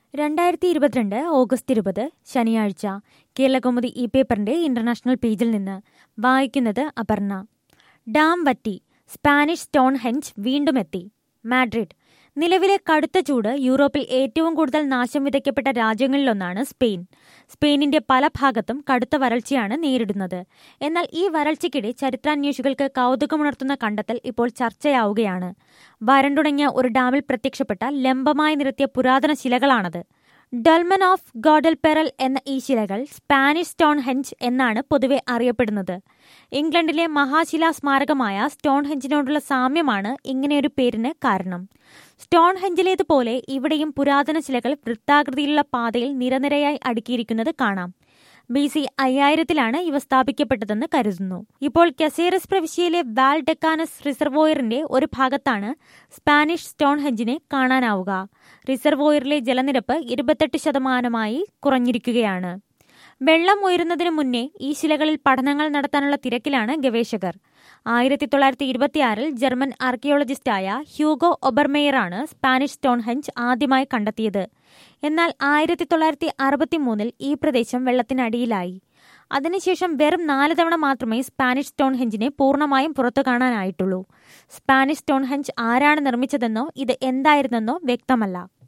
രണ്ടായിരത്തി ഇരുപത്തിരണ്ട് ഓഗസ്റ്റ് ഇരുപത് ശനിയാഴ്ച കേരളകൗമുദി ഈ പേപ്പറിന്റെ ഇന്റർനാഷണൽ പേജിൽ നിന്ന് വായിക്കുന്നത് അപർണ ഡാം വറ്റി സ്പാനിഷ് സ്റ്റോൺ ഹെഞ്ച് വീണ്ടും എത്തി മാഡ്രിഡ് നിലവിലെ കടുത്ത ചൂട് യൂറോപ്പിൽ ഏറ്റവും കൂടുതൽ നാശം വിതയ്ക്കപ്പെട്ട രാജ്യങ്ങളിലൊന്നാണ് സ്പെയിൻ സ്പെയിനിന്റെ പല ഭാഗത്തും കടുത്ത വരൾച്ചയാണ് നേരിടുന്നത് എന്നാൽ ഈ വരൾച്ചയ്ക്കിടെ ചരിത്രാന്വേഷികൾക്ക് കൗതുകമുണർത്തുന്ന കണ്ടെത്തൽ ഇപ്പോൾ ചർച്ചയാവുകയാണ് വരണ്ടുണങ്ങിയ ഒരു ഡാമിൽ പ്രത്യക്ഷപ്പെട്ട ലംബമായി നിരത്തിയ പുരാതന ശിലകളാണത് ഡൽമൻ ഓഫ് ഗോഡൽപെറൽ എന്ന ഈ ശിലകൾ സ്പാനിഷ് സ്റ്റോൺ ഹെഞ്ച് എന്നാണ് പൊതുവെ അറിയപ്പെടുന്നത് ഇംഗ്ലണ്ടിലെ മഹാശിലാ സ്മാരകമായ സ്റ്റോൺ ഹെഞ്ചിനോടുള്ള സാമ്യമാണ് ഇങ്ങനെയൊരു പേരിന് കാരണം സ്റ്റോൺ ഹെഞ്ചിലേതുപോലെ ഇവിടെയും പുരാതന ശിലകൾ വൃത്താകൃതിയിലുള്ള പാതയിൽ നിരനിരയായി അടുക്കിയിരിക്കുന്നത് കാണാം ബി സി അയ്യായിരത്തിലാണ് ഇവ സ്ഥാപിക്കപ്പെട്ടതെന്ന് കരുതുന്നു ഇപ്പോൾ കസേറസ് പ്രവിശ്യയിലെ വാൽ ഡെക്കാനസ് റിസർവോയറിന്റെ ഒരു ഭാഗത്താണ് സ്പാനിഷ് സ്റ്റോൺ ഹെഞ്ചിനെ കാണാനാവുക റിസർവോയറിലെ ജലനിരപ്പ് ഇരുപത്തെട്ട് ശതമാനമായി കുറഞ്ഞിരിക്കുകയാണ് വെള്ളം ഉയരുന്നതിന് മുന്നേ ഈ ശിലകളിൽ പഠനങ്ങൾ നടത്താനുള്ള തിരക്കിലാണ് ഗവേഷകർ ആയിരത്തി തൊള്ളായിരത്തി ഇരുപത്തിയാറിൽ ജർമ്മൻ ആർക്കിയോളജിസ്റ്റായ ഹ്യൂഗോ ഒബർമേയറാണ് സ്പാനിഷ് സ്റ്റോൺ ഹെഞ്ച് ആദ്യമായി കണ്ടെത്തിയത് എന്നാൽ ആയിരത്തി തൊള്ളായിരത്തി അറുപത്തി മൂന്നിൽ ഈ പ്രദേശം വെള്ളത്തിനടിയിലായി അതിനുശേഷം വെറും നാല് തവണ മാത്രമേ സ്പാനിഷ് സ്റ്റോൺ ഹെഞ്ചിനെ പൂർണ്ണമായും പുറത്തു കാണാനായിട്ടുള്ളൂ സ്പാനിഷ് സ്റ്റോൺ ഹെഞ്ച് ആരാണ് നിർമ്മിച്ചതെന്നോ ഇത് എന്തായിരുന്നെന്നോ വ്യക്തമല്ല